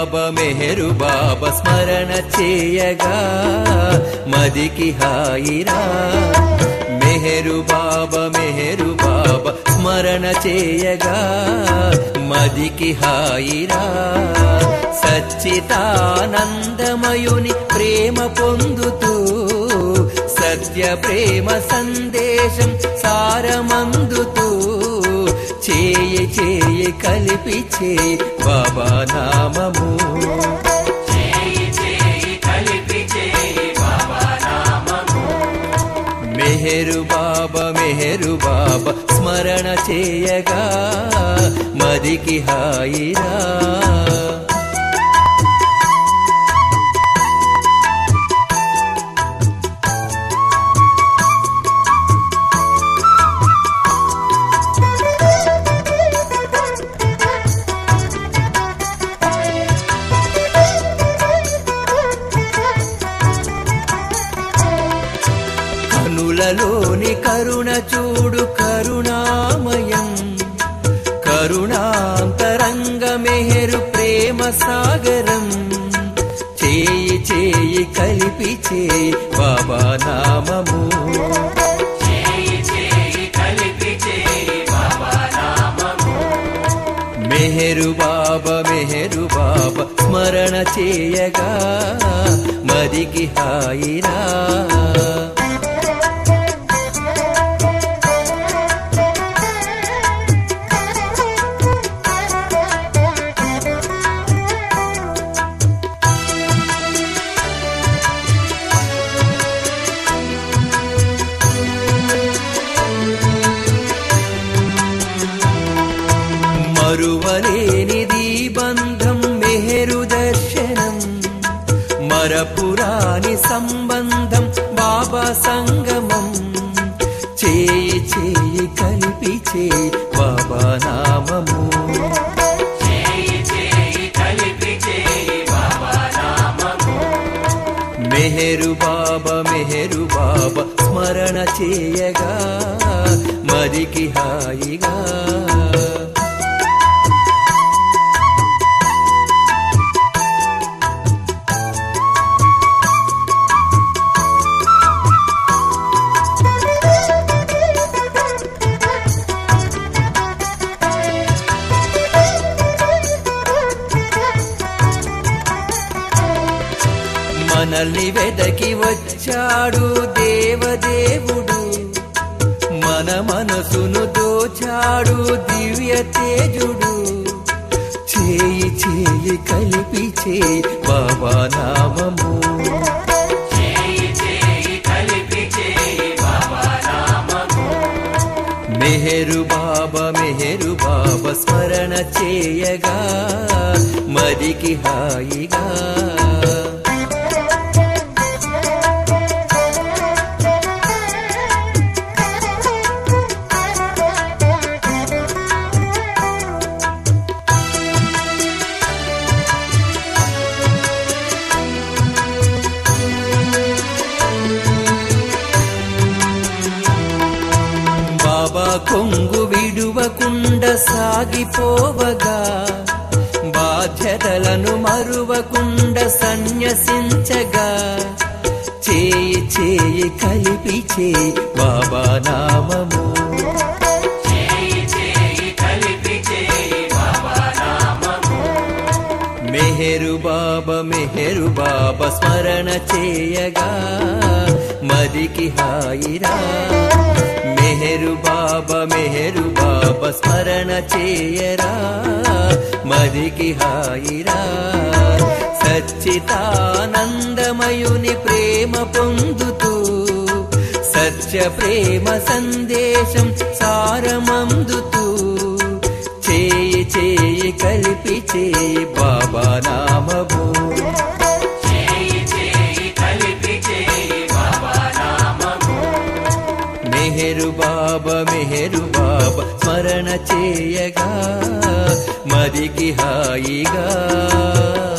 బాబా మెహరు బాబా స్మరణ చేయగా మదికి హాయిరా మెహరు బాబా మెహరు బాబా స్మరణ చేయగా మదికి హాయిరా సచ్చితానందమయుని ప్రేమ పొందుతూ సత్య ప్రేమ సందేశం సారమందుతూ చేయి చేయి కలిపి చేయి బాబా నామము మెహరు బాబా మెహరు బాబా స్మరణ చేయగా మదికి హాయిరా కనులలోని కరుణ చూడు కరుణామయం కరుణాంతరంగ మెహరు ప్రేమ సాగరం చేయి చేయి కలిపి చేయి బాబా నామము మెహరు బాబా మెహరు బాబా స్మరణ చేయగా మదికి హాయిరా మరువలేనిది బంధం మెహరు దర్శనం మరపురాని సంబంధం బాబా సంగమం చేయి చేయి కలిపి చేయి బాబా నామము మెహరు బాబా మెహరు బాబా స్మరణ చేయగా మదికి హాయిగా మనల్ని వెదకి వచ్చాడు దేవదేవుడు మన మనసును దోచాడు దివ్య తేజుడు చేయి చేయి కలిపి చేయి బాబా నామము మెహరు బాబా మెహరు బాబా స్మరణ చేయగా మదికి హాయిగా బాబా కొంగు విడువకుండ సాగిపోవగా బాధ్యతలను మరువకుండ సన్యసించగా చేయి చేయి కలిపి చేయి బాబా నామము మెహరు బాబా మెహరు బాబా స్మరణ చేయగా మదికి హాయిరా మెహరు బాబా మెహరు బాబా స్మరణ చేయరా మదికి హాయిరా సచ్చితానందమయుని ప్రేమ పొందుతూ సత్య ప్రేమ సందేశం సారమందుతూ చేయి చేయి కలిపి చేయి బాబా నామము మెహరు బాబా మెహరు బాబా స్మరణ చేయగా మదికి హాయిగా